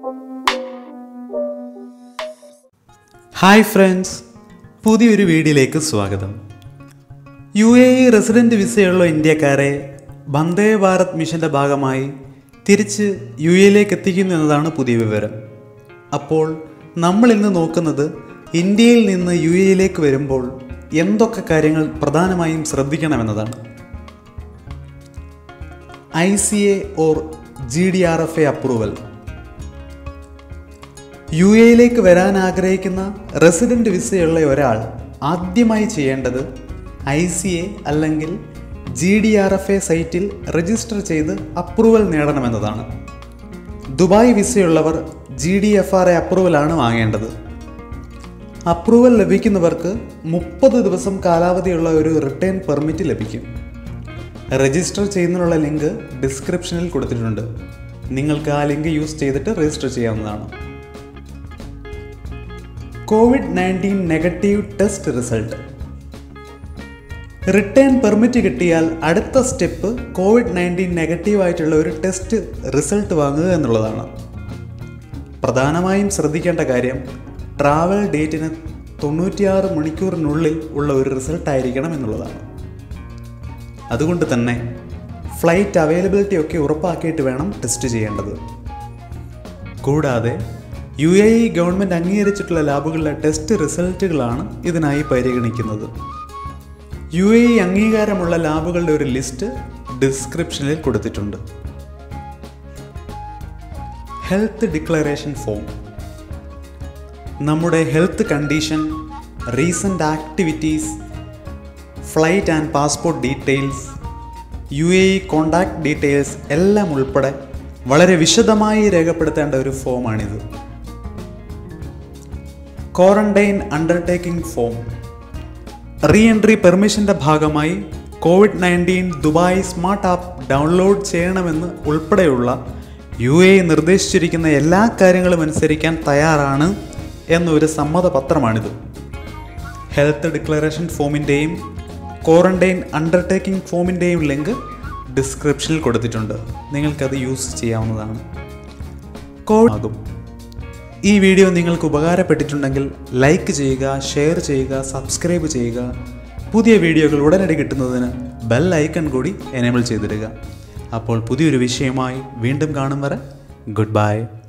hi friends പുതിയൊരു വീഡിയോയിലേക്ക് സ്വാഗതം യു എ ഇ റെസിഡൻറ്റ് വിസയുള്ള ഇന്ത്യക്കാരെ വന്ദേ ഭാരത് മിഷൻ്റെ ഭാഗമായി തിരിച്ച് യു എയിലേക്ക് എത്തിക്കുന്നു എന്നതാണ് പുതിയ വിവരം അപ്പോൾ നമ്മൾ ഇന്ന് നോക്കുന്നത് ഇന്ത്യയിൽ നിന്ന് യു എയിലേക്ക് വരുമ്പോൾ എന്തൊക്കെ കാര്യങ്ങൾ പ്രധാനമായും ശ്രദ്ധിക്കണമെന്നതാണ് I C A or G D R F A approval U എയിലേക്ക് വരാൻ ആഗ്രഹിക്കുന്ന റെസിഡൻറ്റ് വിസയുള്ള ഒരാൾ ആദ്യമായി ചെയ്യേണ്ടത് ഐ സി എ അല്ലെങ്കിൽ G D R F A സൈറ്റിൽ രജിസ്റ്റർ ചെയ്ത് അപ്രൂവൽ നേടണമെന്നതാണ് ദുബായ് വിസയുള്ളവർ G D F R A അപ്രൂവലാണ് വാങ്ങേണ്ടത് അപ്രൂവൽ ലഭിക്കുന്നവർക്ക് മുപ്പത് ദിവസം കാലാവധിയുള്ള ഒരു റിട്ടേൺ പെർമിറ്റ് ലഭിക്കും രജിസ്റ്റർ ചെയ്യുന്നതിനുള്ള ലിങ്ക് ഡിസ്ക്രിപ്ഷനിൽ കൊടുത്തിട്ടുണ്ട് നിങ്ങൾക്ക് ആ ലിങ്ക് യൂസ് ചെയ്തിട്ട് രജിസ്റ്റർ ചെയ്യാവുന്നതാണ് covid nineteen negative test result return permit കിട്ടിയാൽ അടുത്ത സ്റ്റെപ്പ് കോവിഡ് നയൻറ്റീൻ നെഗറ്റീവ് ആയിട്ടുള്ള ഒരു ടെസ്റ്റ് റിസൾട്ട് വാങ്ങുക എന്നുള്ളതാണ് പ്രധാനമായും ശ്രദ്ധിക്കേണ്ട കാര്യം ട്രാവൽ ഡേറ്റിന് തൊണ്ണൂറ്റിയാറ് മണിക്കൂറിനുള്ളിൽ ഉള്ള ഒരു റിസൾട്ട് ആയിരിക്കണം എന്നുള്ളതാണ് അതുകൊണ്ട് തന്നെ ഫ്ലൈറ്റ് അവൈലബിലിറ്റി ഒക്കെ ഉറപ്പാക്കിയിട്ട് വേണം ടെസ്റ്റ് ചെയ്യേണ്ടത് കൂടാതെ യു എ ഇ ഗവൺമെൻറ് അംഗീകരിച്ചിട്ടുള്ള ലാബുകളിലെ ടെസ്റ്റ് റിസൾട്ടുകളാണ് ഇതിനായി പരിഗണിക്കുന്നത് യു എ ഇ അംഗീകാരമുള്ള ലാബുകളുടെ ഒരു ലിസ്റ്റ് ഡിസ്ക്രിപ്ഷനിൽ കൊടുത്തിട്ടുണ്ട് ഹെൽത്ത് ഡിക്ലറേഷൻ ഫോം നമ്മുടെ health condition recent activities flight and passport details U A E contact details എല്ലാം ഉൾപ്പെടെ വളരെ വിശദമായി രേഖപ്പെടുത്തേണ്ട ഒരു ഫോമാണിത് quarantine undertaking form re entry പെർമിഷൻ്റെ ഭാഗമായി covid nineteen Dubai smart app download ചെയ്യണമെന്ന് ഉൾപ്പെടെയുള്ള യു എ നിർദ്ദേശിച്ചിരിക്കുന്ന എല്ലാ കാര്യങ്ങളും അനുസരിക്കാൻ തയ്യാറാണ് എന്നൊരു സമ്മതപത്രമാണിത് ഹെൽത്ത് ഡിക്ലറേഷൻ ഫോമിൻ്റെയും ക്വാറന്റൈൻ അണ്ടർടേക്കിംഗ് ഫോമിൻ്റെയും ലിങ്ക് ഡിസ്ക്രിപ്ഷനിൽ കൊടുത്തിട്ടുണ്ട് നിങ്ങൾക്കത് യൂസ് ചെയ്യാവുന്നതാണ് കോഡ് ആകും ഈ വീഡിയോ നിങ്ങൾക്ക് ഉപകാരപ്പെട്ടിട്ടുണ്ടെങ്കിൽ ലൈക്ക് ചെയ്യുക ഷെയർ ചെയ്യുക സബ്സ്ക്രൈബ് ചെയ്യുക പുതിയ വീഡിയോകൾ ഉടനടി കിട്ടുന്നതിന് ബെൽ ഐക്കൺ കൂടി എനേബിൾ ചെയ്തിടുക അപ്പോൾ പുതിയൊരു വിഷയമായി വീണ്ടും കാണും വരെ ഗുഡ് ബൈ